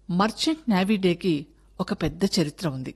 merchant navy డేకి ఒక పెద్ద చరిత్ర ఉంది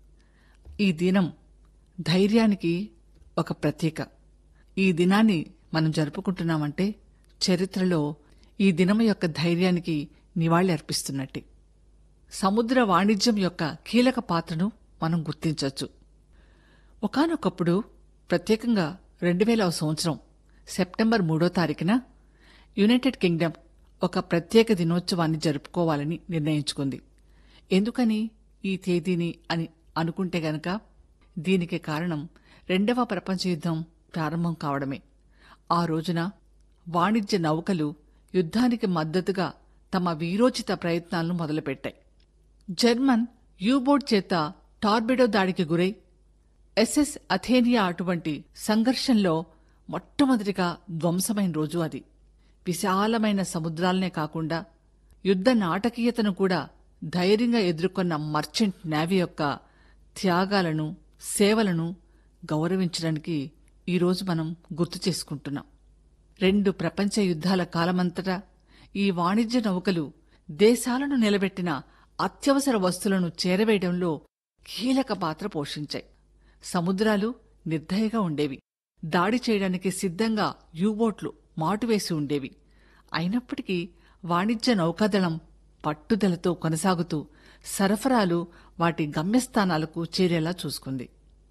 ఈ దినం ధైర్యానికి ఒక ప్రతీక ఈ దినాన్ని మనం జరుపుకుంటున్నామంటే చరిత్రలో ఈ దినం యొక్క ధైర్యానికి నివాళి అర్పిస్తున్నట్టే సముద్ర వాణిజ్యం యొక్క కీలక పాత్రను మనం గుర్తించవచ్చు ఒకానొకప్పుడు ప్రత్యేకంగా రెండు వేలవ సంవత్సరం సెప్టెంబర్ మూడో తారీఖున యునైటెడ్ కింగ్డమ్ ఒక ప్రత్యేక దినోత్సవాన్ని జరుపుకోవాలని నిర్ణయించుకుంది ఎందుకని ఈ తేదీని అని అనుకుంటే గనక దీనికి కారణం రెండవ ప్రపంచ యుద్ధం ప్రారంభం కావడమే ఆ రోజున వాణిజ్య నౌకలు యుద్ధానికి మద్దతుగా తమ వీరోచిత ప్రయత్నాలను మొదలుపెట్టాయి జర్మన్ యూబోట్ చేత టార్బిడో దాడికి గురై ఎస్ఎస్ అథేనియా అటువంటి సంఘర్షంలో మొట్టమొదటిగా ధ్వంసమైన రోజు అది విశాలమైన సముద్రాలనే కాకుండా యుద్ధ నాటకీయతను కూడా ధైర్యంగా ఎదుర్కొన్న మర్చెంట్ నేవీ యొక్క త్యాగాలను సేవలను గౌరవించడానికి ఈరోజు మనం గుర్తు చేసుకుంటున్నాం రెండు ప్రపంచ యుద్ధాల కాలమంతటా ఈ వాణిజ్య నౌకలు దేశాలను నిలబెట్టిన అత్యవసర వస్తువులను చేరవేయడంలో కీలక పాత్ర పోషించాయి సముద్రాలు నిర్దయగా ఉండేవి దాడి చేయడానికి సిద్ధంగా యూబోట్లు మాటువేసి ఉండేవి అయినప్పటికీ వాణిజ్య నౌకాదళం పట్టుదలతో కొనసాగుతూ సరఫరాలు వాటి గమ్యస్థానాలకు చేరేలా చూసుకుంది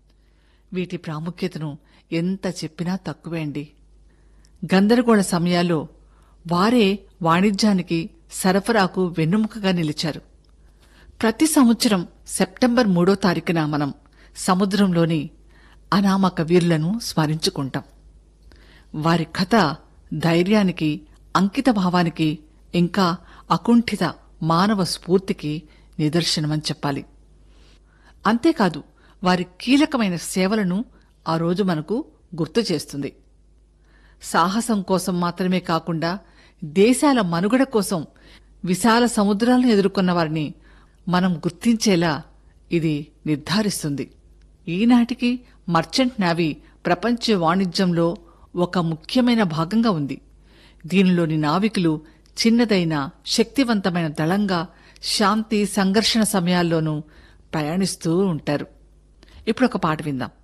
వీటి ప్రాముఖ్యతను ఎంత చెప్పినా తక్కువే అండి గందరగోళ సమయాల్లో వారే వాణిజ్యానికి సరఫరాకు వెన్నెముకగా నిలిచారు ప్రతి సంవత్సరం సెప్టెంబర్ మూడో తారీఖున మనం సముద్రంలోని అనామక వీరులను స్మరించుకుంటాం వారి కథ ధైర్యానికి అంకిత భావానికి ఇంకా అకుంఠిత మానవ స్ఫూర్తికి నిదర్శనమని చెప్పాలి అంతేకాదు వారి కీలకమైన సేవలను ఆ రోజు మనకు గుర్తు చేస్తుంది సాహసం కోసం మాత్రమే కాకుండా దేశాల మనుగడ కోసం విశాల సముద్రాలను ఎదుర్కొన్న వారిని మనం గుర్తించేలా ఇది నిర్ధారిస్తుంది ఈనాటికి మర్చెంట్ నావీ ప్రపంచ వాణిజ్యంలో ఒక ముఖ్యమైన భాగంగా ఉంది దీనిలోని నావికులు చిన్నదైన శక్తివంతమైన దళంగా శాంతి సంఘర్షణ సమయాల్లోనూ ప్రయాణిస్తూ ఉంటారు ఇప్పుడు ఒక పాట విందాం